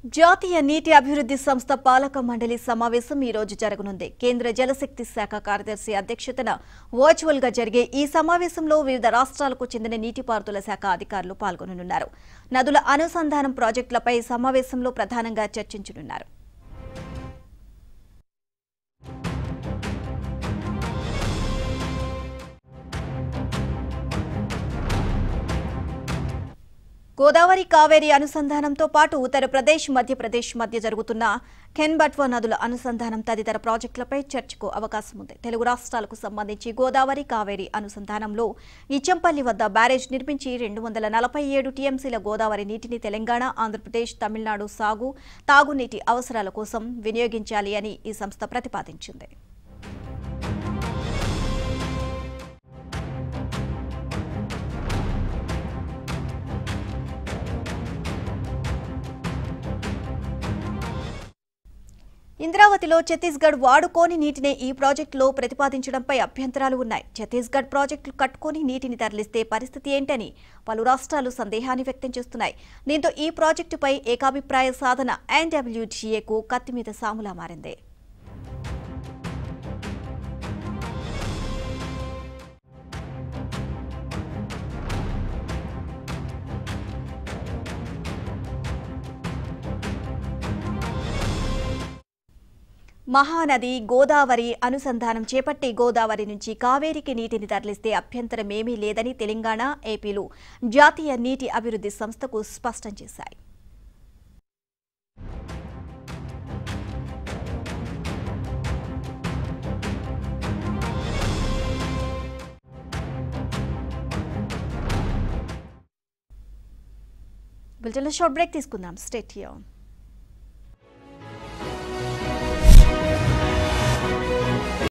జాతీయ నీటి అభివృద్ధి సంస్థ పాలక మండలి సమావేశం ఈ రోజు జరగనుంది కేంద్ర జలశక్తి శాఖ కార్యదర్శి అధ్యక్షతన వర్చువల్ గా జరిగే ఈ సమావేశంలో వివిధ రాష్ట్రాలకు చెందిన నీటిపారుదల శాఖ అధికారులు పాల్గొననున్నారు నదుల అనుసంధానం ప్రాజెక్టులపై సమావేశంలో ప్రధానంగా చర్చించనున్నారు గోదావరి కావేరి అనుసంధానంతో పాటు ఉత్తరప్రదేశ్ మధ్యప్రదేశ్ మధ్య జరుగుతున్న కెన్బట్వా నదుల అనుసంధానం తదితర ప్రాజెక్టులపై చర్చకు అవకాశం ఉంది తెలుగు రాష్ట్రాలకు సంబంధించి గోదావరి కావేరి అనుసంధానంలో ఇచ్చంపల్లి వద్ద బ్యారేజ్ నిర్మించి రెండు వందల నలభై ఏడు టీఎంసీల గోదావరి నీటిని తెలంగాణ ఆంధ్రప్రదేశ్ తమిళనాడు సాగు తాగునీటి అవసరాల కోసం వినియోగించాలి అని ఈ సంస్థ ప్రతిపాదించింది ఇంద్రావతిలో ఛత్తీస్గఢ్ వాడుకోని నీటిని ఈ ప్రాజెక్టులో ప్రతిపాదించడంపై అభ్యంతరాలు ఉన్నాయి ఛత్తీస్గఢ్ ప్రాజెక్టులు కట్టుకొని నీటిని తరలిస్తే పరిస్థితి ఏంటని పలు రాష్ట్రాలు సందేహాన్ని వ్యక్తం చేస్తున్నాయి దీంతో ఈ ప్రాజెక్టుపై ఏకాభిప్రాయ సాధన ఎన్డబ్ల్యూటీఏకు కత్తి మీద సాములా మారింది మహానది గోదావరి అనుసంధానం చేపట్టి గోదావరి నుంచి కావేరికి నీటిని తరలిస్తే అభ్యంతరమేమీ లేదని తెలంగాణ ఏపీలు జాతీయ నీటి అభివృద్ధి సంస్థకు స్పష్టం చేశాయి బులెటిన్లో షార్ట్ బ్రేక్ తీసుకుందాం స్టేట్ హియర్